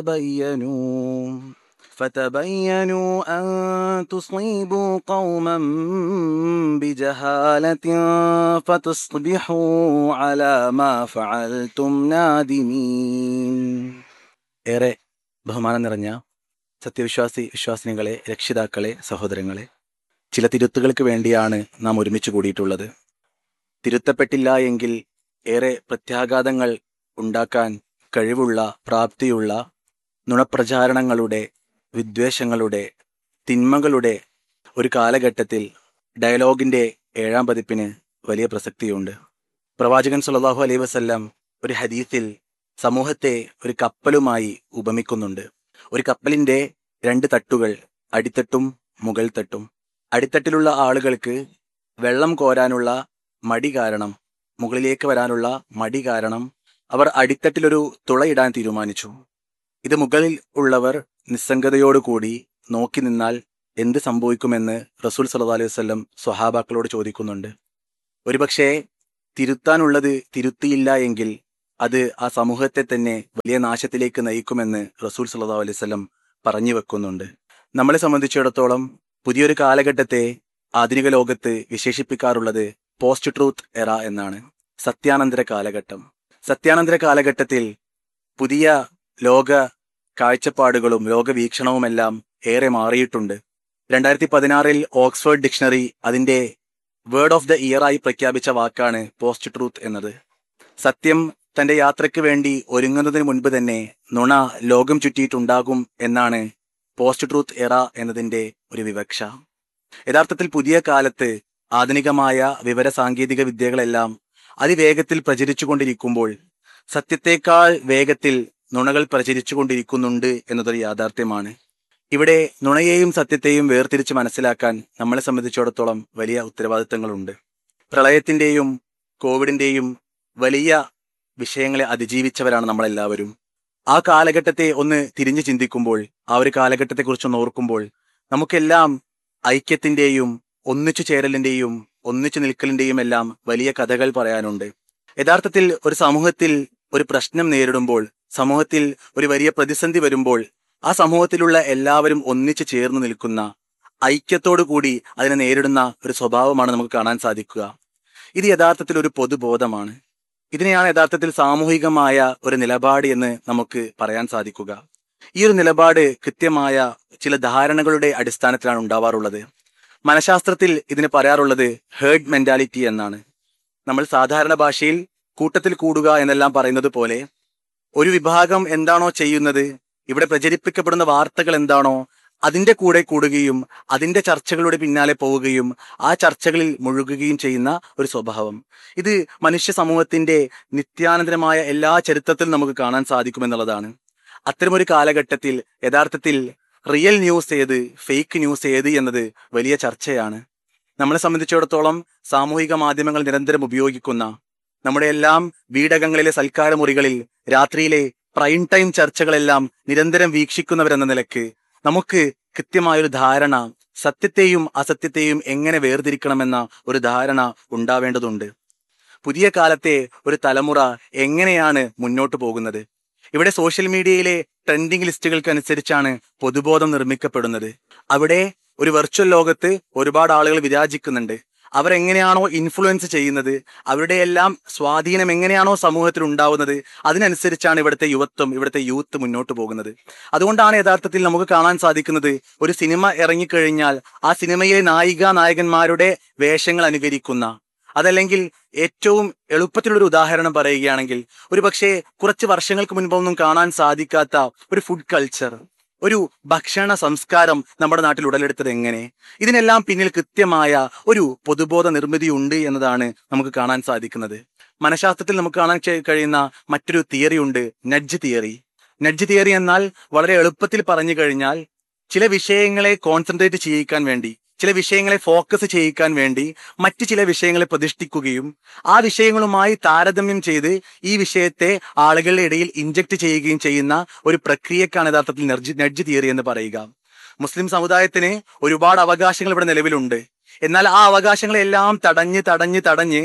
تبينوا فتبينوا أن تصيبوا قوما بجهالة فتصبحوا على ما فعلتم نادمين ഏറെ ബഹുമാനം നിറഞ്ഞ സത്യവിശ്വാസി വിശ്വാസിനികളെ രക്ഷിതാക്കളെ സഹോദരങ്ങളെ ചില തിരുത്തുകൾക്ക് വേണ്ടിയാണ് നാം ഒരുമിച്ച് കൂടിയിട്ടുള്ളത് തിരുത്തപ്പെട്ടില്ല എങ്കിൽ ഏറെ പ്രത്യാഘാതങ്ങൾ ഉണ്ടാക്കാൻ കഴിവുള്ള പ്രാപ്തിയുള്ള നുണപ്രചാരണങ്ങളുടെ വിദ്വേഷങ്ങളുടെ തിന്മകളുടെ ഒരു കാലഘട്ടത്തിൽ ഡയലോഗിന്റെ ഏഴാം പതിപ്പിന് വലിയ പ്രസക്തിയുണ്ട് പ്രവാചകൻ സുല്ലല്ലാഹു അലൈഹി വസല്ലം ഒരു ഹദീസിൽ സമൂഹത്തെ ഒരു കപ്പലുമായി ഉപമിക്കുന്നുണ്ട് ഒരു കപ്പലിന്റെ രണ്ട് തട്ടുകൾ അടിത്തട്ടും മുകൾ തട്ടും അടിത്തട്ടിലുള്ള ആളുകൾക്ക് വെള്ളം കോരാനുള്ള മടി കാരണം മുകളിലേക്ക് വരാനുള്ള മടി കാരണം അവർ അടിത്തട്ടിലൊരു തുളയിടാൻ തീരുമാനിച്ചു ഇത് മുകളിൽ ഉള്ളവർ നിസ്സംഗതയോടുകൂടി നോക്കി നിന്നാൽ എന്ത് സംഭവിക്കുമെന്ന് റസൂൽ സല്ലല്ലാഹു അലൈഹി വസല്ലം സ്വഹാബാക്കളോട് ചോദിക്കുന്നുണ്ട് ഒരുപക്ഷെ തിരുത്താനുള്ളത് തിരുത്തിയില്ല എങ്കിൽ അത് ആ സമൂഹത്തെ തന്നെ വലിയ നാശത്തിലേക്ക് നയിക്കുമെന്ന് റസൂൽ സല്ലല്ലാഹു അലൈഹി വസല്ലം പറഞ്ഞു വെക്കുന്നുണ്ട് നമ്മളെ സംബന്ധിച്ചിടത്തോളം പുതിയൊരു കാലഘട്ടത്തെ ആധുനിക ലോകത്ത് വിശേഷിപ്പിക്കാറുള്ളത് പോസ്റ്റ് ട്രൂത്ത് എറ എന്നാണ് സത്യാനന്തര കാലഘട്ടം സത്യാനന്തര കാലഘട്ടത്തിൽ പുതിയ ലോക കാഴ്ചപ്പാടുകളും ലോകവീക്ഷണവുമെല്ലാം ഏറെ മാറിയിട്ടുണ്ട് രണ്ടായിരത്തി പതിനാറിൽ ഓക്സ്ഫോർഡ് ഡിക്ഷണറി അതിന്റെ വേർഡ് ഓഫ് ദ ഇയർ ആയി പ്രഖ്യാപിച്ച വാക്കാണ് പോസ്റ്റ് ട്രൂത്ത് എന്നത് സത്യം തന്റെ യാത്രയ്ക്ക് വേണ്ടി ഒരുങ്ങുന്നതിന് മുൻപ് തന്നെ നുണ ലോകം ചുറ്റിയിട്ടുണ്ടാകും എന്നാണ് പോസ്റ്റ് ട്രൂത്ത് എറ എന്നതിന്റെ ഒരു വിവക്ഷ യഥാർത്ഥത്തിൽ പുതിയ കാലത്ത് ആധുനികമായ വിവര സാങ്കേതിക വിദ്യകളെല്ലാം അതിവേഗത്തിൽ പ്രചരിച്ചുകൊണ്ടിരിക്കുമ്പോൾ സത്യത്തേക്കാൾ വേഗത്തിൽ നുണകൾ പ്രചരിച്ചുകൊണ്ടിരിക്കുന്നുണ്ട് എന്നതൊരു യാഥാർത്ഥ്യമാണ് ഇവിടെ നുണയെയും സത്യത്തെയും വേർതിരിച്ച് മനസ്സിലാക്കാൻ നമ്മളെ സംബന്ധിച്ചിടത്തോളം വലിയ ഉത്തരവാദിത്തങ്ങളുണ്ട് പ്രളയത്തിന്റെയും കോവിഡിന്റെയും വലിയ വിഷയങ്ങളെ അതിജീവിച്ചവരാണ് നമ്മളെല്ലാവരും ആ കാലഘട്ടത്തെ ഒന്ന് തിരിഞ്ഞു ചിന്തിക്കുമ്പോൾ ആ ഒരു കാലഘട്ടത്തെക്കുറിച്ചൊന്ന് ഓർക്കുമ്പോൾ നമുക്കെല്ലാം ഐക്യത്തിന്റെയും ഒന്നിച്ചു ചേരലിന്റെയും ഒന്നിച്ചു നിൽക്കലിന്റെയും എല്ലാം വലിയ കഥകൾ പറയാനുണ്ട് യഥാർത്ഥത്തിൽ ഒരു സമൂഹത്തിൽ ഒരു പ്രശ്നം നേരിടുമ്പോൾ സമൂഹത്തിൽ ഒരു വലിയ പ്രതിസന്ധി വരുമ്പോൾ ആ സമൂഹത്തിലുള്ള എല്ലാവരും ഒന്നിച്ചു ചേർന്ന് നിൽക്കുന്ന ഐക്യത്തോടു കൂടി അതിനെ നേരിടുന്ന ഒരു സ്വഭാവമാണ് നമുക്ക് കാണാൻ സാധിക്കുക ഇത് യഥാർത്ഥത്തിൽ ഒരു പൊതുബോധമാണ് ഇതിനെയാണ് യഥാർത്ഥത്തിൽ സാമൂഹികമായ ഒരു നിലപാട് എന്ന് നമുക്ക് പറയാൻ സാധിക്കുക ഈ ഒരു നിലപാട് കൃത്യമായ ചില ധാരണകളുടെ അടിസ്ഥാനത്തിലാണ് ഉണ്ടാവാറുള്ളത് മനഃശാസ്ത്രത്തിൽ ഇതിന് പറയാറുള്ളത് ഹേർഡ് മെന്റാലിറ്റി എന്നാണ് നമ്മൾ സാധാരണ ഭാഷയിൽ കൂട്ടത്തിൽ കൂടുക എന്നെല്ലാം പറയുന്നത് പോലെ ഒരു വിഭാഗം എന്താണോ ചെയ്യുന്നത് ഇവിടെ പ്രചരിപ്പിക്കപ്പെടുന്ന വാർത്തകൾ എന്താണോ അതിന്റെ കൂടെ കൂടുകയും അതിന്റെ ചർച്ചകളുടെ പിന്നാലെ പോവുകയും ആ ചർച്ചകളിൽ മുഴുകുകയും ചെയ്യുന്ന ഒരു സ്വഭാവം ഇത് മനുഷ്യ സമൂഹത്തിന്റെ നിത്യാനന്തരമായ എല്ലാ ചരിത്രത്തിലും നമുക്ക് കാണാൻ സാധിക്കുമെന്നുള്ളതാണ് അത്തരമൊരു കാലഘട്ടത്തിൽ യഥാർത്ഥത്തിൽ റിയൽ ന്യൂസ് ഏത് ഫേക്ക് ന്യൂസ് ഏത് എന്നത് വലിയ ചർച്ചയാണ് നമ്മളെ സംബന്ധിച്ചിടത്തോളം സാമൂഹിക മാധ്യമങ്ങൾ നിരന്തരം ഉപയോഗിക്കുന്ന നമ്മുടെ എല്ലാം വീടകങ്ങളിലെ സൽക്കാര മുറികളിൽ രാത്രിയിലെ പ്രൈം ടൈം ചർച്ചകളെല്ലാം നിരന്തരം വീക്ഷിക്കുന്നവരെന്ന നിലക്ക് നമുക്ക് കൃത്യമായൊരു ധാരണ സത്യത്തെയും അസത്യത്തെയും എങ്ങനെ വേർതിരിക്കണമെന്ന ഒരു ധാരണ ഉണ്ടാവേണ്ടതുണ്ട് പുതിയ കാലത്തെ ഒരു തലമുറ എങ്ങനെയാണ് മുന്നോട്ട് പോകുന്നത് ഇവിടെ സോഷ്യൽ മീഡിയയിലെ ട്രെൻഡിങ് ലിസ്റ്റുകൾക്ക് അനുസരിച്ചാണ് പൊതുബോധം നിർമ്മിക്കപ്പെടുന്നത് അവിടെ ഒരു വെർച്വൽ ലോകത്ത് ഒരുപാട് ആളുകൾ വിരാജിക്കുന്നുണ്ട് അവരെങ്ങനെയാണോ ഇൻഫ്ലുവൻസ് ചെയ്യുന്നത് അവരുടെ എല്ലാം സ്വാധീനം എങ്ങനെയാണോ സമൂഹത്തിൽ ഉണ്ടാവുന്നത് അതിനനുസരിച്ചാണ് ഇവിടുത്തെ യുവത്വം ഇവിടുത്തെ യൂത്ത് മുന്നോട്ട് പോകുന്നത് അതുകൊണ്ടാണ് യഥാർത്ഥത്തിൽ നമുക്ക് കാണാൻ സാധിക്കുന്നത് ഒരു സിനിമ ഇറങ്ങിക്കഴിഞ്ഞാൽ ആ സിനിമയിലെ നായിക നായകന്മാരുടെ വേഷങ്ങൾ അനുകരിക്കുന്ന അതല്ലെങ്കിൽ ഏറ്റവും എളുപ്പത്തിലുള്ള ഒരു ഉദാഹരണം പറയുകയാണെങ്കിൽ ഒരു പക്ഷേ കുറച്ച് വർഷങ്ങൾക്ക് മുൻപൊന്നും കാണാൻ സാധിക്കാത്ത ഒരു ഫുഡ് കൾച്ചർ ഒരു ഭക്ഷണ സംസ്കാരം നമ്മുടെ നാട്ടിൽ ഉടലെടുത്തത് എങ്ങനെ ഇതിനെല്ലാം പിന്നിൽ കൃത്യമായ ഒരു പൊതുബോധ നിർമ്മിതി ഉണ്ട് എന്നതാണ് നമുക്ക് കാണാൻ സാധിക്കുന്നത് മനഃശാസ്ത്രത്തിൽ നമുക്ക് കാണാൻ ചെ- കഴിയുന്ന മറ്റൊരു തിയറി ഉണ്ട് നഡ്ജ് തിയറി നഡ്ജ് തിയറി എന്നാൽ വളരെ എളുപ്പത്തിൽ പറഞ്ഞു കഴിഞ്ഞാൽ ചില വിഷയങ്ങളെ കോൺസെൻട്രേറ്റ് ചെയ്യിക്കാൻ വേണ്ടി ചില വിഷയങ്ങളെ ഫോക്കസ് ചെയ്യിക്കാൻ വേണ്ടി മറ്റു ചില വിഷയങ്ങളെ പ്രതിഷ്ഠിക്കുകയും ആ വിഷയങ്ങളുമായി താരതമ്യം ചെയ്ത് ഈ വിഷയത്തെ ആളുകളുടെ ഇടയിൽ ഇഞ്ചക്ട് ചെയ്യുകയും ചെയ്യുന്ന ഒരു പ്രക്രിയക്കാണ് യഥാർത്ഥത്തിൽ നെഡ്ജ് നെഡ്ജ് തിയറി എന്ന് പറയുക മുസ്ലിം സമുദായത്തിന് ഒരുപാട് അവകാശങ്ങൾ ഇവിടെ നിലവിലുണ്ട് എന്നാൽ ആ അവകാശങ്ങളെല്ലാം തടഞ്ഞ് തടഞ്ഞ് തടഞ്ഞ്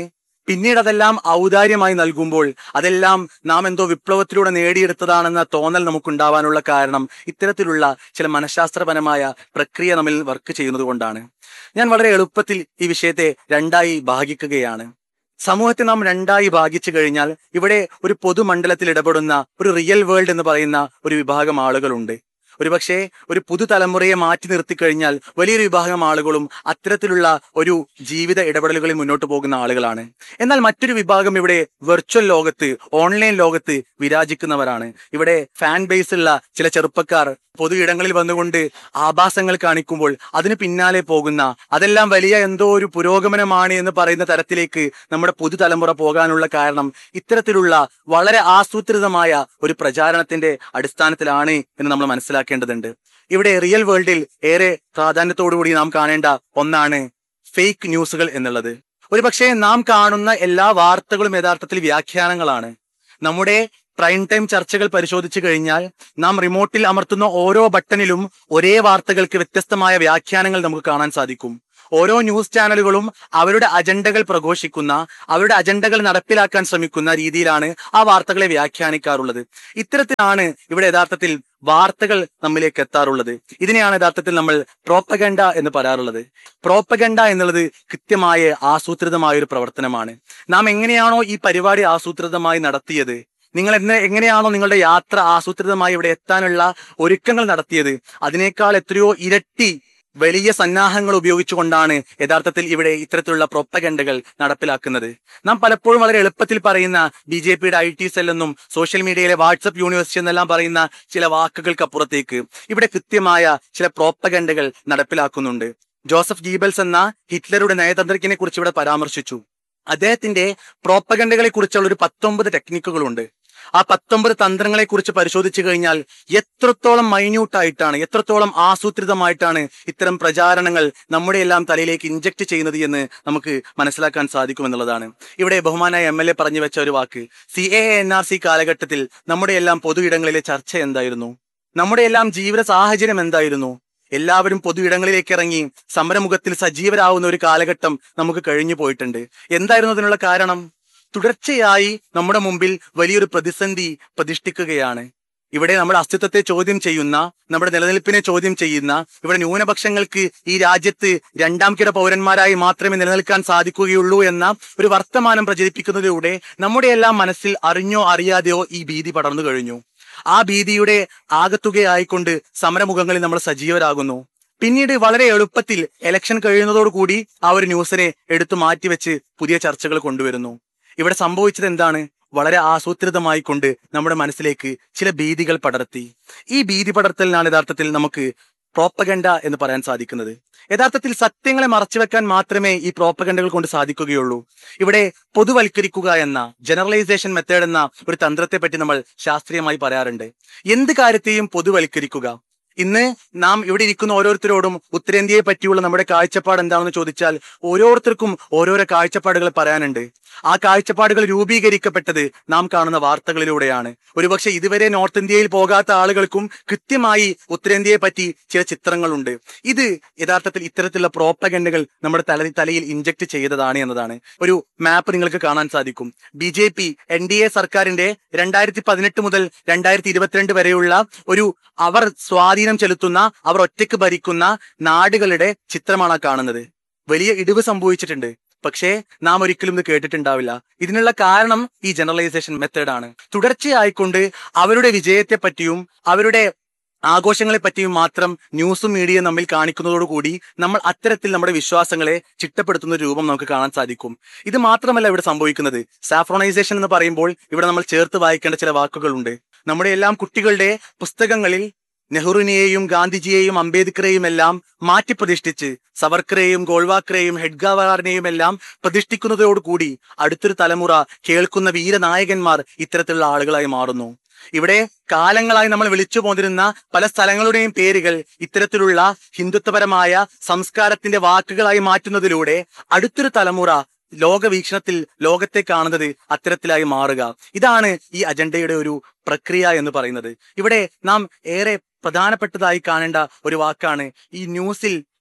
പിന്നീട് അതെല്ലാം ഔദാര്യമായി നൽകുമ്പോൾ അതെല്ലാം നാം എന്തോ വിപ്ലവത്തിലൂടെ നേടിയെടുത്തതാണെന്ന തോന്നൽ നമുക്കുണ്ടാവാനുള്ള കാരണം ഇത്തരത്തിലുള്ള ചില മനഃശാസ്ത്രപരമായ പ്രക്രിയ നമ്മിൽ വർക്ക് ചെയ്യുന്നത് കൊണ്ടാണ് ഞാൻ വളരെ എളുപ്പത്തിൽ ഈ വിഷയത്തെ രണ്ടായി ഭാഗിക്കുകയാണ് സമൂഹത്തെ നാം രണ്ടായി ഭാഗിച്ചു കഴിഞ്ഞാൽ ഇവിടെ ഒരു പൊതുമണ്ഡലത്തിൽ ഇടപെടുന്ന ഒരു റിയൽ വേൾഡ് എന്ന് പറയുന്ന ഒരു വിഭാഗം ആളുകളുണ്ട് ഒരുപക്ഷെ ഒരു പുതുതലമുറയെ മാറ്റി നിർത്തി കഴിഞ്ഞാൽ വലിയൊരു വിഭാഗം ആളുകളും അത്തരത്തിലുള്ള ഒരു ജീവിത ഇടപെടലുകളിൽ മുന്നോട്ട് പോകുന്ന ആളുകളാണ് എന്നാൽ മറ്റൊരു വിഭാഗം ഇവിടെ വെർച്വൽ ലോകത്ത് ഓൺലൈൻ ലോകത്ത് വിരാജിക്കുന്നവരാണ് ഇവിടെ ഫാൻ ബേസ് ഉള്ള ചില ചെറുപ്പക്കാർ പൊതു ഇടങ്ങളിൽ വന്നുകൊണ്ട് ആഭാസങ്ങൾ കാണിക്കുമ്പോൾ അതിന് പിന്നാലെ പോകുന്ന അതെല്ലാം വലിയ എന്തോ ഒരു പുരോഗമനമാണ് എന്ന് പറയുന്ന തരത്തിലേക്ക് നമ്മുടെ പുതുതലമുറ പോകാനുള്ള കാരണം ഇത്തരത്തിലുള്ള വളരെ ആസൂത്രിതമായ ഒരു പ്രചാരണത്തിന്റെ അടിസ്ഥാനത്തിലാണ് എന്ന് നമ്മൾ മനസ്സിലാക്കേണ്ടതുണ്ട് ഇവിടെ റിയൽ വേൾഡിൽ ഏറെ പ്രാധാന്യത്തോടുകൂടി നാം കാണേണ്ട ഒന്നാണ് ഫേക്ക് ന്യൂസുകൾ എന്നുള്ളത് ഒരുപക്ഷെ നാം കാണുന്ന എല്ലാ വാർത്തകളും യഥാർത്ഥത്തിൽ വ്യാഖ്യാനങ്ങളാണ് നമ്മുടെ പ്രൈം ടൈം ചർച്ചകൾ പരിശോധിച്ചു കഴിഞ്ഞാൽ നാം റിമോട്ടിൽ അമർത്തുന്ന ഓരോ ബട്ടണിലും ഒരേ വാർത്തകൾക്ക് വ്യത്യസ്തമായ വ്യാഖ്യാനങ്ങൾ നമുക്ക് കാണാൻ സാധിക്കും ഓരോ ന്യൂസ് ചാനലുകളും അവരുടെ അജണ്ടകൾ പ്രഘോഷിക്കുന്ന അവരുടെ അജണ്ടകൾ നടപ്പിലാക്കാൻ ശ്രമിക്കുന്ന രീതിയിലാണ് ആ വാർത്തകളെ വ്യാഖ്യാനിക്കാറുള്ളത് ഇത്തരത്തിലാണ് ഇവിടെ യഥാർത്ഥത്തിൽ വാർത്തകൾ നമ്മിലേക്ക് എത്താറുള്ളത് ഇതിനെയാണ് യഥാർത്ഥത്തിൽ നമ്മൾ പ്രോപ്പഗണ്ട എന്ന് പറയാറുള്ളത് പ്രോപ്പഗണ്ട എന്നുള്ളത് കൃത്യമായ ആസൂത്രിതമായ ഒരു പ്രവർത്തനമാണ് നാം എങ്ങനെയാണോ ഈ പരിപാടി ആസൂത്രിതമായി നടത്തിയത് നിങ്ങൾ എന്നെ എങ്ങനെയാണോ നിങ്ങളുടെ യാത്ര ആസൂത്രിതമായി ഇവിടെ എത്താനുള്ള ഒരുക്കങ്ങൾ നടത്തിയത് അതിനേക്കാൾ എത്രയോ ഇരട്ടി വലിയ സന്നാഹങ്ങൾ ഉപയോഗിച്ചുകൊണ്ടാണ് യഥാർത്ഥത്തിൽ ഇവിടെ ഇത്തരത്തിലുള്ള പ്രൊപ്പഗണ്ടകൾ നടപ്പിലാക്കുന്നത് നാം പലപ്പോഴും വളരെ എളുപ്പത്തിൽ പറയുന്ന ബി ജെ പിയുടെ ഐ ടി സെൽ എന്നും സോഷ്യൽ മീഡിയയിലെ വാട്സപ്പ് യൂണിവേഴ്സിറ്റി എന്നെല്ലാം പറയുന്ന ചില വാക്കുകൾക്കപ്പുറത്തേക്ക് ഇവിടെ കൃത്യമായ ചില പ്രോപ്പഗണ്ടകൾ നടപ്പിലാക്കുന്നുണ്ട് ജോസഫ് ഗീബൽസ് എന്ന ഹിറ്റ്ലറുടെ നയതന്ത്രജ്ഞനെ കുറിച്ച് ഇവിടെ പരാമർശിച്ചു അദ്ദേഹത്തിന്റെ പ്രോപ്പഗണ്ടകളെ കുറിച്ചുള്ള ഒരു പത്തൊമ്പത് ടെക്നിക്കുകളുണ്ട് ആ പത്തൊമ്പത് തന്ത്രങ്ങളെ കുറിച്ച് പരിശോധിച്ചു കഴിഞ്ഞാൽ എത്രത്തോളം മൈന്യൂട്ടായിട്ടാണ് എത്രത്തോളം ആസൂത്രിതമായിട്ടാണ് ഇത്തരം പ്രചാരണങ്ങൾ നമ്മുടെ എല്ലാം തലയിലേക്ക് ഇഞ്ചക്ട് ചെയ്യുന്നത് എന്ന് നമുക്ക് മനസ്സിലാക്കാൻ സാധിക്കും എന്നുള്ളതാണ് ഇവിടെ ബഹുമാനായ എം എൽ എ പറഞ്ഞു വെച്ച ഒരു വാക്ക് C A N R C കാലഘട്ടത്തിൽ നമ്മുടെ എല്ലാം പൊതു ഇടങ്ങളിലെ ചർച്ച എന്തായിരുന്നു നമ്മുടെ എല്ലാം ജീവിത സാഹചര്യം എന്തായിരുന്നു എല്ലാവരും പൊതു ഇടങ്ങളിലേക്ക് ഇറങ്ങി സമരമുഖത്തിൽ സജീവരാകുന്ന ഒരു കാലഘട്ടം നമുക്ക് കഴിഞ്ഞു പോയിട്ടുണ്ട് എന്തായിരുന്നു അതിനുള്ള കാരണം തുടർച്ചയായി നമ്മുടെ മുമ്പിൽ വലിയൊരു പ്രതിസന്ധി പ്രതിഷ്ഠിക്കുകയാണ് ഇവിടെ നമ്മുടെ അസ്തിത്വത്തെ ചോദ്യം ചെയ്യുന്ന നമ്മുടെ നിലനിൽപ്പിനെ ചോദ്യം ചെയ്യുന്ന ഇവിടെ ന്യൂനപക്ഷങ്ങൾക്ക് ഈ രാജ്യത്ത് രണ്ടാം കിട പൗരന്മാരായി മാത്രമേ നിലനിൽക്കാൻ സാധിക്കുകയുള്ളൂ എന്ന ഒരു വർത്തമാനം പ്രചരിപ്പിക്കുന്നതിലൂടെ നമ്മുടെ എല്ലാം മനസ്സിൽ അറിഞ്ഞോ അറിയാതെയോ ഈ ഭീതി പടർന്നു കഴിഞ്ഞു ആ ഭീതിയുടെ ആകത്തുകയായിക്കൊണ്ട് സമരമുഖങ്ങളിൽ നമ്മൾ സജീവരാകുന്നു പിന്നീട് വളരെ എളുപ്പത്തിൽ ഇലക്ഷൻ കഴിയുന്നതോടുകൂടി ആ ഒരു ന്യൂസിനെ എടുത്തു മാറ്റിവെച്ച് പുതിയ ചർച്ചകൾ കൊണ്ടുവരുന്നു ഇവിടെ സംഭവിച്ചത് എന്താണ് വളരെ ആസൂത്രിതമായി കൊണ്ട് നമ്മുടെ മനസ്സിലേക്ക് ചില ഭീതികൾ പടർത്തി ഈ ഭീതി പടർത്തലിനാണ് യഥാർത്ഥത്തിൽ നമുക്ക് പ്രോപ്പഗണ്ട എന്ന് പറയാൻ സാധിക്കുന്നത് യഥാർത്ഥത്തിൽ സത്യങ്ങളെ മറച്ചുവെക്കാൻ മാത്രമേ ഈ പ്രോപ്പഗണ്ടകൾ കൊണ്ട് സാധിക്കുകയുള്ളൂ ഇവിടെ പൊതുവൽക്കരിക്കുക എന്ന ജനറലൈസേഷൻ മെത്തേഡ് എന്ന ഒരു തന്ത്രത്തെ പറ്റി നമ്മൾ ശാസ്ത്രീയമായി പറയാറുണ്ട് എന്ത് കാര്യത്തെയും പൊതുവൽക്കരിക്കുക ഇന്ന് നാം ഇവിടെ ഇരിക്കുന്ന ഓരോരുത്തരോടും ഉത്തരേന്ത്യയെ പറ്റിയുള്ള നമ്മുടെ കാഴ്ചപ്പാട് എന്താണെന്ന് ചോദിച്ചാൽ ഓരോരുത്തർക്കും ഓരോരോ കാഴ്ചപ്പാടുകൾ പറയാനുണ്ട് ആ കാഴ്ചപ്പാടുകൾ രൂപീകരിക്കപ്പെട്ടത് നാം കാണുന്ന വാർത്തകളിലൂടെയാണ് ഒരുപക്ഷെ ഇതുവരെ നോർത്ത് ഇന്ത്യയിൽ പോകാത്ത ആളുകൾക്കും കൃത്യമായി ഉത്തരേന്ത്യയെ പറ്റി ചില ചിത്രങ്ങളുണ്ട് ഇത് യഥാർത്ഥത്തിൽ ഇത്തരത്തിലുള്ള പ്രോപ്പഗൻഡകൾ നമ്മുടെ തല തലയിൽ ഇഞ്ചക്ട് ചെയ്തതാണ് എന്നതാണ് ഒരു മാപ്പ് നിങ്ങൾക്ക് കാണാൻ സാധിക്കും B J P N D A സർക്കാരിന്റെ രണ്ടായിരത്തി പതിനെട്ട് മുതൽ രണ്ടായിരത്തി ഇരുപത്തിരണ്ട് വരെയുള്ള ഒരു അവർ സ്വാധീനം ചെലുത്തുന്ന അവർ ഒറ്റയ്ക്ക് ഭരിക്കുന്ന നാടുകളുടെ ചിത്രമാണ് ആ കാണുന്നത് വലിയ ഇടിവ് സംഭവിച്ചിട്ടുണ്ട് പക്ഷേ നാം ഒരിക്കലും ഇത് കേട്ടിട്ടുണ്ടാവില്ല ഇതിനുള്ള കാരണം ഈ ജനറലൈസേഷൻ മെത്തേഡാണ് തുടർച്ചയായിക്കൊണ്ട് അവരുടെ വിജയത്തെ പറ്റിയും അവരുടെ ആഘോഷങ്ങളെ പറ്റിയും മാത്രം ന്യൂസും മീഡിയയും നമ്മിൽ കാണിക്കുന്നതോടുകൂടി നമ്മൾ അത്തരത്തിൽ നമ്മുടെ വിശ്വാസങ്ങളെ ചിട്ടപ്പെടുത്തുന്ന ഒരു രൂപം നമുക്ക് കാണാൻ സാധിക്കും ഇത് മാത്രമല്ല ഇവിടെ സംഭവിക്കുന്നത് സാഫ്രോണൈസേഷൻ എന്ന് പറയുമ്പോൾ ഇവിടെ നമ്മൾ ചേർത്ത് വായിക്കേണ്ട ചില വാക്കുകളുണ്ട് നമ്മുടെ എല്ലാം കുട്ടികളുടെ പുസ്തകങ്ങളിൽ നെഹ്റുവിനെയും ഗാന്ധിജിയെയും അംബേദ്കറെയും എല്ലാം മാറ്റി പ്രതിഷ്ഠിച്ച് സവർക്കറെയും ഗോൾവാക്കറെയും ഹെഡ്ഗാവാറിനെയും എല്ലാം പ്രതിഷ്ഠിക്കുന്നതോടുകൂടി അടുത്തൊരു തലമുറ കേൾക്കുന്ന വീരനായകന്മാർ ഇത്തരത്തിലുള്ള ആളുകളായി മാറുന്നു ഇവിടെ കാലങ്ങളായി നമ്മൾ വിളിച്ചു പോന്നിരുന്ന പല സ്ഥലങ്ങളുടെയും പേരുകൾ ഇത്തരത്തിലുള്ള ഹിന്ദുത്വപരമായ സംസ്കാരത്തിന്റെ വാക്കുകളായി മാറ്റുന്നതിലൂടെ അടുത്തൊരു തലമുറ ലോകവീക്ഷണത്തിൽ ലോകത്തെ കാണുന്നത് അത്തരത്തിലായി മാറുക ഇതാണ് ഈ അജണ്ടയുടെ ഒരു പ്രക്രിയ എന്ന് പറയുന്നത് ഇവിടെ നാം ഏറെ പ്രധാനപ്പെട്ടതായി കാണേണ്ട ഒരു വാക്കാണ് ഈ ന്യൂസിൽ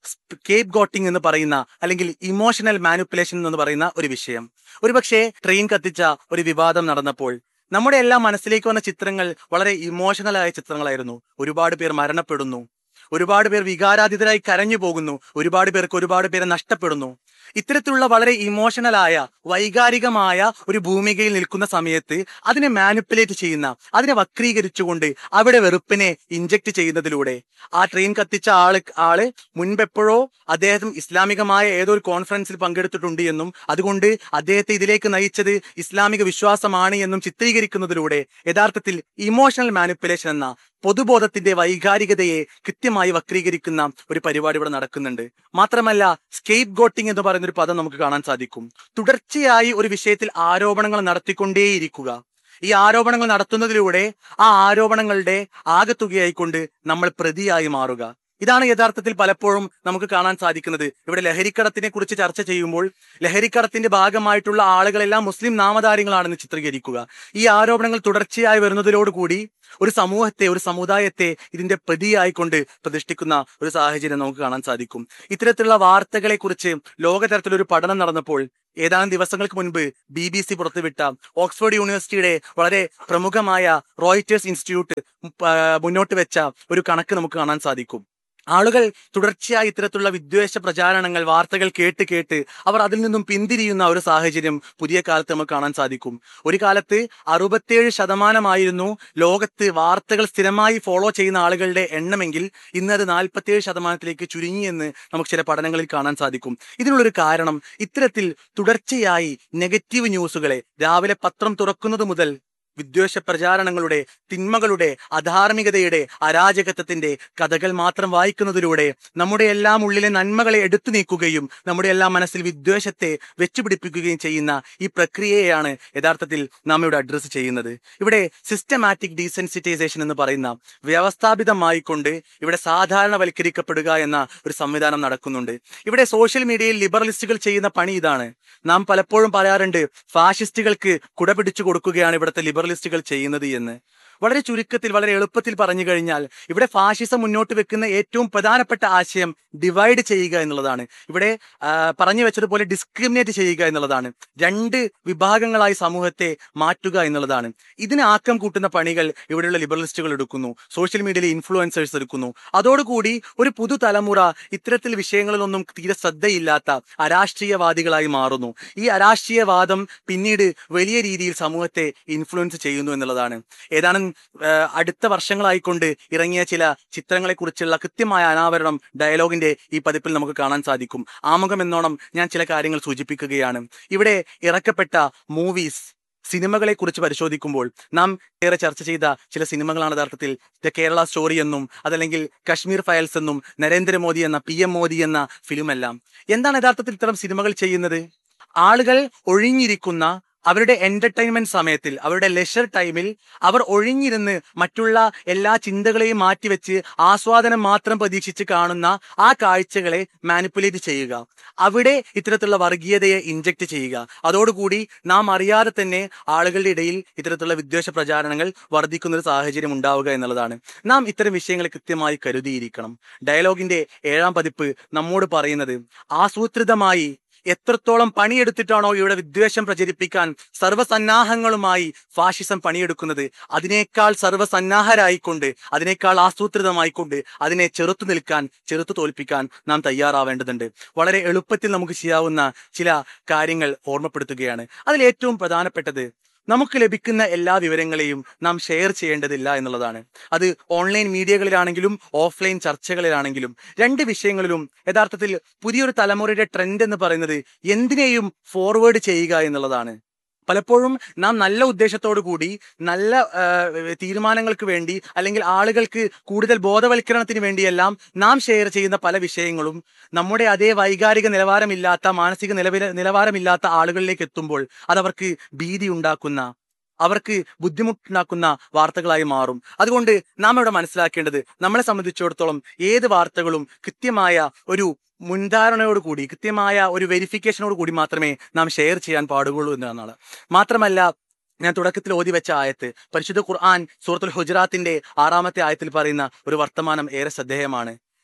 കേപ്പ് ഗോട്ടിംഗ് എന്ന് പറയുന്ന അല്ലെങ്കിൽ ഇമോഷണൽ മാനിപ്പുലേഷൻ എന്ന് പറയുന്ന ഒരു വിഷയം ഒരുപക്ഷെ ട്രെയിൻ കത്തിച്ച ഒരു വിവാദം നടന്നപ്പോൾ നമ്മുടെ എല്ലാം മനസ്സിലേക്ക് വന്ന ചിത്രങ്ങൾ വളരെ ഇമോഷണലായ ചിത്രങ്ങളായിരുന്നു ഒരുപാട് പേർ മരണപ്പെടുന്നു ഒരുപാട് പേർ വികാരാധിതരായി കരഞ്ഞു പോകുന്നു ഒരുപാട് പേർക്ക് ഒരുപാട് പേരെ നഷ്ടപ്പെടുന്നു ഇത്തരത്തിലുള്ള വളരെ ഇമോഷണലായ വൈകാരികമായ ഒരു ഭൂമികയിൽ നിൽക്കുന്ന സമയത്ത് അതിനെ മാനിപ്പുലേറ്റ് ചെയ്യുന്ന അതിനെ വക്രീകരിച്ചുകൊണ്ട് അവിടെ വെറുപ്പിനെ ഇഞ്ചക്ട് ചെയ്യുന്നതിലൂടെ ആ ട്രെയിൻ കത്തിച്ച ആള് ആള് മുൻപെപ്പോഴോ അദ്ദേഹം ഇസ്ലാമികമായ ഏതോ ഒരു കോൺഫറൻസിൽ പങ്കെടുത്തിട്ടുണ്ട് എന്നും അതുകൊണ്ട് അദ്ദേഹത്തെ ഇതിലേക്ക് നയിച്ചത് ഇസ്ലാമിക വിശ്വാസമാണ് എന്നും ചിത്രീകരിക്കുന്നതിലൂടെ യഥാർത്ഥത്തിൽ ഇമോഷണൽ മാനിപ്പുലേഷൻ എന്ന പൊതുബോധത്തിന്റെ വൈകാരികതയെ കൃത്യമായി വക്രീകരിക്കുന്ന ഒരു പരിപാടി ഇവിടെ നടക്കുന്നുണ്ട് മാത്രമല്ല സ്കേപ്പ് ഗോട്ടിംഗ് എന്ന് പറയുന്ന ഒരു പദം നമുക്ക് കാണാൻ സാധിക്കും തുടർച്ചയായി ഒരു വിഷയത്തിൽ ആരോപണങ്ങൾ നടത്തിക്കൊണ്ടേയിരിക്കുക ഈ ആരോപണങ്ങൾ നടത്തുന്നതിലൂടെ ആ ആരോപണങ്ങളുടെ ആകത്തുകയായിക്കൊണ്ട് നമ്മൾ പ്രതിയായി മാറുക ഇതാണ് യഥാർത്ഥത്തിൽ പലപ്പോഴും നമുക്ക് കാണാൻ സാധിക്കുന്നത് ഇവിടെ ലഹരിക്കടത്തിനെ കുറിച്ച് ചർച്ച ചെയ്യുമ്പോൾ ലഹരിക്കടത്തിന്റെ ഭാഗമായിട്ടുള്ള ആളുകളെല്ലാം മുസ്ലിം നാമധാര്യങ്ങളാണെന്ന് ചിത്രീകരിക്കുക ഈ ആരോപണങ്ങൾ തുടർച്ചയായി വരുന്നതിലോടുകൂടി ഒരു സമൂഹത്തെ ഒരു സമുദായത്തെ ഇതിന്റെ പ്രതിയായിക്കൊണ്ട് പ്രതിഷ്ഠിക്കുന്ന ഒരു സാഹചര്യം നമുക്ക് കാണാൻ സാധിക്കും ഇത്തരത്തിലുള്ള വാർത്തകളെ കുറിച്ച് ലോകതരത്തിലൊരു പഠനം നടന്നപ്പോൾ ഏതാനും ദിവസങ്ങൾക്ക് മുൻപ് ബി ബി സി പുറത്തുവിട്ട ഓക്സ്ഫോർഡ് യൂണിവേഴ്സിറ്റിയുടെ വളരെ പ്രമുഖമായ റോയിറ്റേഴ്സ് ഇൻസ്റ്റിറ്റ്യൂട്ട് മുന്നോട്ട് വെച്ച ഒരു കണക്ക് നമുക്ക് കാണാൻ സാധിക്കും ആളുകൾ തുടർച്ചയായി ഇത്തരത്തിലുള്ള വിദ്വേഷ പ്രചാരണങ്ങൾ വാർത്തകൾ കേട്ട് കേട്ട് അവർ അതിൽ നിന്നും പിന്തിരിയുന്ന ഒരു സാഹചര്യം പുതിയ കാലത്ത് നമുക്ക് കാണാൻ സാധിക്കും ഒരു കാലത്ത് അറുപത്തേഴ് ശതമാനമായിരുന്നു ലോകത്ത് വാർത്തകൾ സ്ഥിരമായി ഫോളോ ചെയ്യുന്ന ആളുകളുടെ എണ്ണമെങ്കിൽ ഇന്ന് അത് നാൽപ്പത്തേഴ് ശതമാനത്തിലേക്ക് ചുരുങ്ങിയെന്ന് നമുക്ക് ചില പഠനങ്ങളിൽ കാണാൻ സാധിക്കും ഇതിനുള്ളൊരു കാരണം ഇത്തരത്തിൽ തുടർച്ചയായി നെഗറ്റീവ് ന്യൂസുകളെ രാവിലെ പത്രം തുറക്കുന്നത് മുതൽ വിദ്വേഷ പ്രചാരണങ്ങളുടെ തിന്മകളുടെ അധാർമികതയുടെ അരാജകത്വത്തിന്റെ കഥകൾ മാത്രം വായിക്കുന്നതിലൂടെ നമ്മുടെ എല്ലാം ഉള്ളിലെ നന്മകളെ എടുത്തു നീക്കുകയും നമ്മുടെ എല്ലാം മനസ്സിൽ വിദ്വേഷത്തെ വെച്ചുപിടിപ്പിക്കുകയും ചെയ്യുന്ന ഈ പ്രക്രിയയെയാണ് യഥാർത്ഥത്തിൽ നാം ഇവിടെ അഡ്രസ്സ് ചെയ്യുന്നത് ഇവിടെ സിസ്റ്റമാറ്റിക് ഡീസെൻസിറ്റൈസേഷൻ എന്ന് പറയുന്ന വ്യവസ്ഥാപിതമായി കൊണ്ട് ഇവിടെ സാധാരണവൽക്കരിക്കപ്പെടുക എന്ന ഒരു സംവിധാനം നടക്കുന്നുണ്ട് ഇവിടെ സോഷ്യൽ മീഡിയയിൽ ലിബറലിസ്റ്റുകൾ ചെയ്യുന്ന പണി ഇതാണ് നാം പലപ്പോഴും പറയാറുണ്ട് ഫാഷിസ്റ്റുകൾക്ക് കുട പിടിച്ചു കൊടുക്കുകയാണ് ഇവിടുത്തെ ലിബറലിസ്റ്റുകൾ ചെയ്യുന്നത് എന്ന് വളരെ ചുരുക്കത്തിൽ വളരെ എളുപ്പത്തിൽ പറഞ്ഞു കഴിഞ്ഞാൽ ഇവിടെ ഫാഷിസം മുന്നോട്ട് വെക്കുന്ന ഏറ്റവും പ്രധാനപ്പെട്ട ആശയം ഡിവൈഡ് ചെയ്യുക എന്നുള്ളതാണ് ഇവിടെ ആ, പറഞ്ഞു വെച്ചതുപോലെ ഡിസ്ക്രിമിനേറ്റ് ചെയ്യുക എന്നുള്ളതാണ് രണ്ട് വിഭാഗങ്ങളായി സമൂഹത്തെ മാറ്റുക എന്നുള്ളതാണ് ഇതിന് ആക്കം കൂട്ടുന്ന പണികൾ ഇവിടെയുള്ള ലിബറലിസ്റ്റുകൾ എടുക്കുന്നു സോഷ്യൽ മീഡിയയിലെ ഇൻഫ്ലുവൻസേഴ്സ് എടുക്കുന്നു അതോടുകൂടി ഒരു പുതുതലമുറ ഇത്തരത്തിൽ വിഷയങ്ങളിലൊന്നും തീരെ ശ്രദ്ധയില്ലാത്ത അരാഷ്ട്രീയവാദികളായി മാറുന്നു ഈ അരാഷ്ട്രീയവാദം പിന്നീട് വലിയ രീതിയിൽ സമൂഹത്തെ ഇൻഫ്ലുവൻസ് ചെയ്യുന്നു എന്നുള്ളതാണ് ഏതാനും ആ, അടുത്ത വർഷങ്ങളായിക്കൊണ്ട് ഇറങ്ങിയ ചില ചിത്രങ്ങളെ കുറിച്ചുള്ള കൃത്യമായ അനാവരണം ഡയലോഗിന്റെ ഈ പതിപ്പിൽ നമുക്ക് കാണാൻ സാധിക്കും ആമുഖം എന്നോണം ഞാൻ ചില കാര്യങ്ങൾ സൂചിപ്പിക്കുകയാണ് ഇവിടെ ഇറക്കപ്പെട്ട മൂവീസ് സിനിമകളെ കുറിച്ച് പരിശോധിക്കുമ്പോൾ നാം ഏറെ ചർച്ച ചെയ്ത ചില സിനിമകളാണ് യഥാർത്ഥത്തിൽ ദ കേരള സ്റ്റോറി എന്നും അതല്ലെങ്കിൽ കശ്മീർ ഫയൽസ് എന്നും നരേന്ദ്രമോദി എന്ന പി എം മോദി എന്ന ഫിലിമെല്ലാം എന്താണ് യഥാർത്ഥത്തിൽ ഇത്തരം സിനിമകൾ ചെയ്യുന്നത് ആളുകൾ ഒഴിഞ്ഞിരിക്കുന്ന അവരുടെ എന്റർടൈൻമെന്റ് സമയത്തിൽ അവരുടെ ലെഷർ ടൈമിൽ അവർ ഒഴിഞ്ഞിരുന്ന് മറ്റുള്ള എല്ലാ ചിന്തകളെയും മാറ്റിവെച്ച് ആസ്വാദനം മാത്രം പ്രതീക്ഷിച്ച് കാണുന്ന ആ കാഴ്ചകളെ മാനിപ്പുലേറ്റ് ചെയ്യുക അവിടെ ഇത്തരത്തിലുള്ള വർഗീയതയെ ഇഞ്ചക്ട് ചെയ്യുക അതോടുകൂടി നാം അറിയാതെ തന്നെ ആളുകളുടെ ഇടയിൽ ഇത്തരത്തിലുള്ള വിദ്വേഷ പ്രചാരണങ്ങൾ വർദ്ധിക്കുന്ന ഒരു സാഹചര്യം ഉണ്ടാവുക എന്നുള്ളതാണ് നാം ഇത്തരം വിഷയങ്ങൾ കൃത്യമായി കരുതിയിരിക്കണം ഡയലോഗിന്റെ ഏഴാം പതിപ്പ് നമ്മോട് പറയുന്നത് ആസൂത്രിതമായി എത്രത്തോളം പണിയെടുത്തിട്ടാണോ ഇവിടെ വിദ്വേഷം പ്രചരിപ്പിക്കാൻ സർവ്വസന്നാഹങ്ങളുമായി ഫാഷിസം പണിയെടുക്കുന്നത് അതിനേക്കാൾ സർവ്വസന്നാഹരായിക്കൊണ്ട് അതിനേക്കാൾ ആസൂത്രിതമായിക്കൊണ്ട് അതിനെ ചെറുത്തു നിൽക്കാൻ ചെറുത്തു തോൽപ്പിക്കാൻ നാം തയ്യാറാവേണ്ടതുണ്ട് വളരെ എളുപ്പത്തിൽ നമുക്ക് ചെയ്യാവുന്ന ചില കാര്യങ്ങൾ ഓർമ്മപ്പെടുത്തുകയാണ് അതിൽ ഏറ്റവും പ്രധാനപ്പെട്ടത് നമുക്ക് ലഭിക്കുന്ന എല്ലാ വിവരങ്ങളെയും നാം ഷെയർ ചെയ്യേണ്ടതില്ല എന്നുള്ളതാണ് അത് ഓൺലൈൻ മീഡിയകളിലാണെങ്കിലും ഓഫ്ലൈൻ ചർച്ചകളിലാണെങ്കിലും രണ്ട് വിഷയങ്ങളിലും യഥാർത്ഥത്തിൽ പുതിയൊരു തലമുറയുടെ ട്രെൻഡ് എന്ന് പറയുന്നത് എന്തിനേയും ഫോർവേഡ് ചെയ്യുക എന്നുള്ളതാണ് പലപ്പോഴും നാം നല്ല ഉദ്ദേശത്തോടു കൂടി നല്ല ആ, തീരുമാനങ്ങൾക്ക് വേണ്ടി അല്ലെങ്കിൽ ആളുകൾക്ക് കൂടുതൽ ബോധവൽക്കരണത്തിന് വേണ്ടിയെല്ലാം നാം ഷെയർ ചെയ്യുന്ന പല വിഷയങ്ങളും നമ്മുടെ അതേ വൈകാരിക നിലവാരമില്ലാത്ത മാനസിക നിലവില നിലവാരമില്ലാത്ത ആളുകളിലേക്ക് എത്തുമ്പോൾ അതവർക്ക് ഭീതി ഉണ്ടാക്കുന്ന അവർക്ക് ബുദ്ധിമുട്ടുണ്ടാക്കുന്ന വാർത്തകളായി മാറും അതുകൊണ്ട് നാം ഇവിടെ മനസ്സിലാക്കേണ്ടത് നമ്മളെ സംബന്ധിച്ചിടത്തോളം ഏത് വാർത്തകളും കൃത്യമായ ഒരു മുൻധാരണയോട് കൂടി കൃത്യമായ ഒരു വെരിഫിക്കേഷനോട് കൂടി മാത്രമേ നാം ഷെയർ ചെയ്യാൻ പാടുകയുള്ളൂ എന്നാണ് മാത്രമല്ല ഞാൻ തുടക്കത്തിൽ ഓതി വെച്ച ആയത്ത് പരിശുദ്ധ ഖുർആൻ സൂറത്തുൽ ഹുജറാത്തിന്റെ ആറാമത്തെ ആയത്തിൽ പറയുന്ന ഒരു വർത്തമാനം ഏറെ ശ്രദ്ധേയമാണ്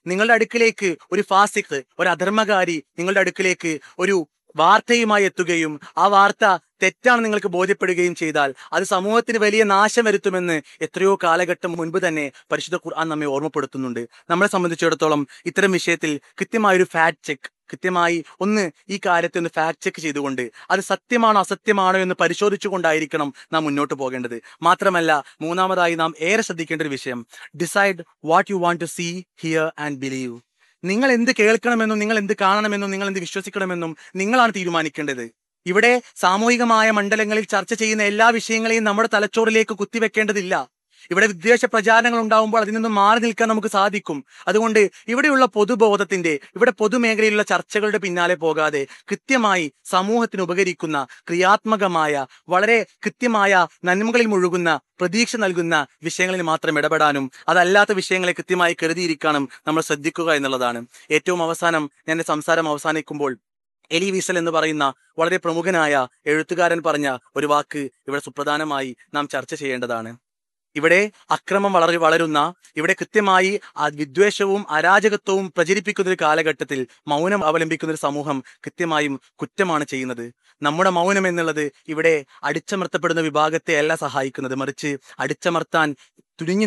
നിങ്ങളുടെ അടുക്കിലേക്ക് ഒരു ഫാസിഖ് ഒരു അധർമ്മകാരി നിങ്ങളുടെ അടുക്കിലേക്ക് ഒരു വാർത്തയുമായി എത്തുകയും ആ വാർത്ത തെറ്റാണ് നിങ്ങൾക്ക് ബോധ്യപ്പെടുകയും ചെയ്താൽ അത് സമൂഹത്തിന് വലിയ നാശം വരുത്തുമെന്ന് എത്രയോ കാലഘട്ടം മുൻപ് തന്നെ പരിശുദ്ധ ഖുർആൻ നമ്മെ ഓർമ്മപ്പെടുത്തുന്നുണ്ട് നമ്മളെ സംബന്ധിച്ചിടത്തോളം ഇത്തരം വിഷയത്തിൽ കൃത്യമായൊരു ഫാക്ട് ചെക്ക് കൃത്യമായി ഒന്ന് ഈ കാര്യത്തെ ഒന്ന് ഫാക്ട് ചെക്ക് ചെയ്തുകൊണ്ട് അത് സത്യമാണോ അസത്യമാണോ എന്ന് പരിശോധിച്ചുകൊണ്ടായിരിക്കണം നാം മുന്നോട്ട് പോകേണ്ടത് മാത്രമല്ല മൂന്നാമതായി നാം ഏറെ ശ്രദ്ധിക്കേണ്ട ഒരു വിഷയം decide what you want to see here and believe നിങ്ങൾ എന്ത് കേൾക്കണമെന്നും നിങ്ങൾ എന്ത് കാണണമെന്നും നിങ്ങൾ എന്ത് വിശ്വസിക്കണമെന്നും നിങ്ങളാണ് തീരുമാനിക്കേണ്ടത് ഇവിടെ സാമൂഹികമായ മണ്ഡലങ്ങളിൽ ചർച്ച ചെയ്യുന്ന എല്ലാ വിഷയങ്ങളെയും നമ്മുടെ തലച്ചോറിലേക്ക് കുത്തിവെക്കേണ്ടതില്ല ഇവിടെ വിദ്വേഷ പ്രചാരണങ്ങൾ ഉണ്ടാവുമ്പോൾ അതിൽ നിന്നും മാറി നിൽക്കാൻ നമുക്ക് സാധിക്കും അതുകൊണ്ട് ഇവിടെയുള്ള പൊതുബോധത്തിന്റെ ഇവിടെ പൊതുമേഖലയിലുള്ള ചർച്ചകളുടെ പിന്നാലെ പോകാതെ കൃത്യമായി സമൂഹത്തിന് ഉപകരിക്കുന്ന ക്രിയാത്മകമായ വളരെ കൃത്യമായ നന്മകളിൽ മുഴുകുന്ന പ്രതീക്ഷ നൽകുന്ന വിഷയങ്ങളിൽ മാത്രം ഇടപെടാനും അതല്ലാത്ത വിഷയങ്ങളെ കൃത്യമായി കരുതിയിരിക്കാനും നമ്മൾ ശ്രദ്ധിക്കുക എന്നുള്ളതാണ് ഏറ്റവും അവസാനം ഞാൻ എൻ്റെ സംസാരം അവസാനിക്കുമ്പോൾ എലി വീസൽ എന്ന് പറയുന്ന വളരെ പ്രമുഖനായ എഴുത്തുകാരൻ പറഞ്ഞ ഒരു വാക്ക് ഇവിടെ സുപ്രധാനമായി നാം ചർച്ച ചെയ്യേണ്ടതാണ് ഇവിടെ അക്രമം വളർ വളരുന്ന ഇവിടെ കൃത്യമായി ആ വിദ്വേഷവും അരാജകത്വവും പ്രചരിപ്പിക്കുന്ന ഒരു കാലഘട്ടത്തിൽ മൗനം അവലംബിക്കുന്ന ഒരു സമൂഹം കൃത്യമായും കുറ്റമാണ് ചെയ്യുന്നത് നമ്മുടെ മൗനം എന്നുള്ളത് ഇവിടെ അടിച്ചമർത്തപ്പെടുന്ന വിഭാഗത്തെ അല്ല സഹായിക്കുന്നത് മറിച്ച് അടിച്ചമർത്താൻ തുനിഞ്ഞു